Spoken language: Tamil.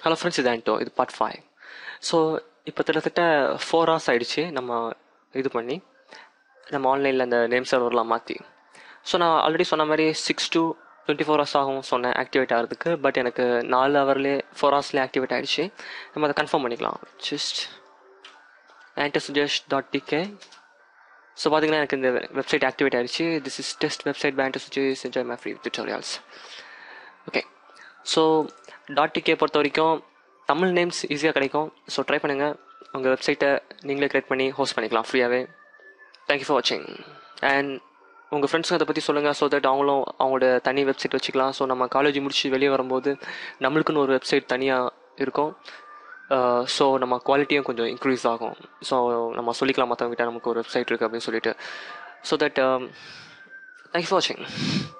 ஹலோ ஃப்ரெண்ட்ஸ் இது ஆன்டோ இது பார்ட் ஃபைவ் ஸோ இப்போ கிட்டத்தட்ட ஃபோர் ஹவர்ஸ் ஆயிடுச்சு நம்ம இது பண்ணி நம்ம ஆன்லைனில் அந்த நேம் சர்வர்லாம் மாற்றி ஸோ நான் ஆல்ரெடி சொன்ன மாதிரி six to twenty four hours ஆகும் சொன்னேன் ஆக்டிவேட் ஆகிறதுக்கு பட் எனக்கு நாலு ஹவர்லேயே ஃபோர் ஹவர்ஸ்லேயே ஆக்டிவேட் ஆகிடுச்சு நம்ம அதை கன்ஃபார்ம் பண்ணிக்கலாம் just Anto Sujesh dot TK so பார்த்தீங்கன்னா எனக்கு இந்த வெப்சைட் ஆக்டிவேட் ஆகிடுச்சு this is test website by Anto Sujesh enjoy my free tutorials okay so dot TK பொறுத்த வரைக்கும் தமிழ் நேம்ஸ் ஈஸியாக கிடைக்கும் ஸோ ட்ரை பண்ணுங்கள் உங்கள் வெப்சைட்டை நீங்களே க்ரியேட் பண்ணி ஹோஸ்ட் பண்ணிக்கலாம் ஃப்ரீயாகவே தேங்க்யூ ஃபார் வாட்சிங் அண்ட் உங்கள் ஃப்ரெண்ட்ஸுங்க அதை பற்றி சொல்லுங்கள் ஸோ தட் அவங்களும் அவங்களோட தனி வெப்சைட் வச்சுக்கலாம் ஸோ நம்ம காலேஜ் முடிச்சு வெளியே வரும்போது நம்மளுக்குன்னு ஒரு வெப்சைட் தனியாக இருக்கும் ஸோ நம்ம குவாலிட்டியும் கொஞ்சம் இன்க்ரீஸ் ஆகும் ஸோ நம்ம சொல்லிக்கலாம் மற்றவங்ககிட்ட நமக்கு ஒரு வெப்சைட் இருக்குது அப்படின்னு சொல்லிட்டு ஸோ தட் தேங்க்யூ ஃபார் வாட்சிங்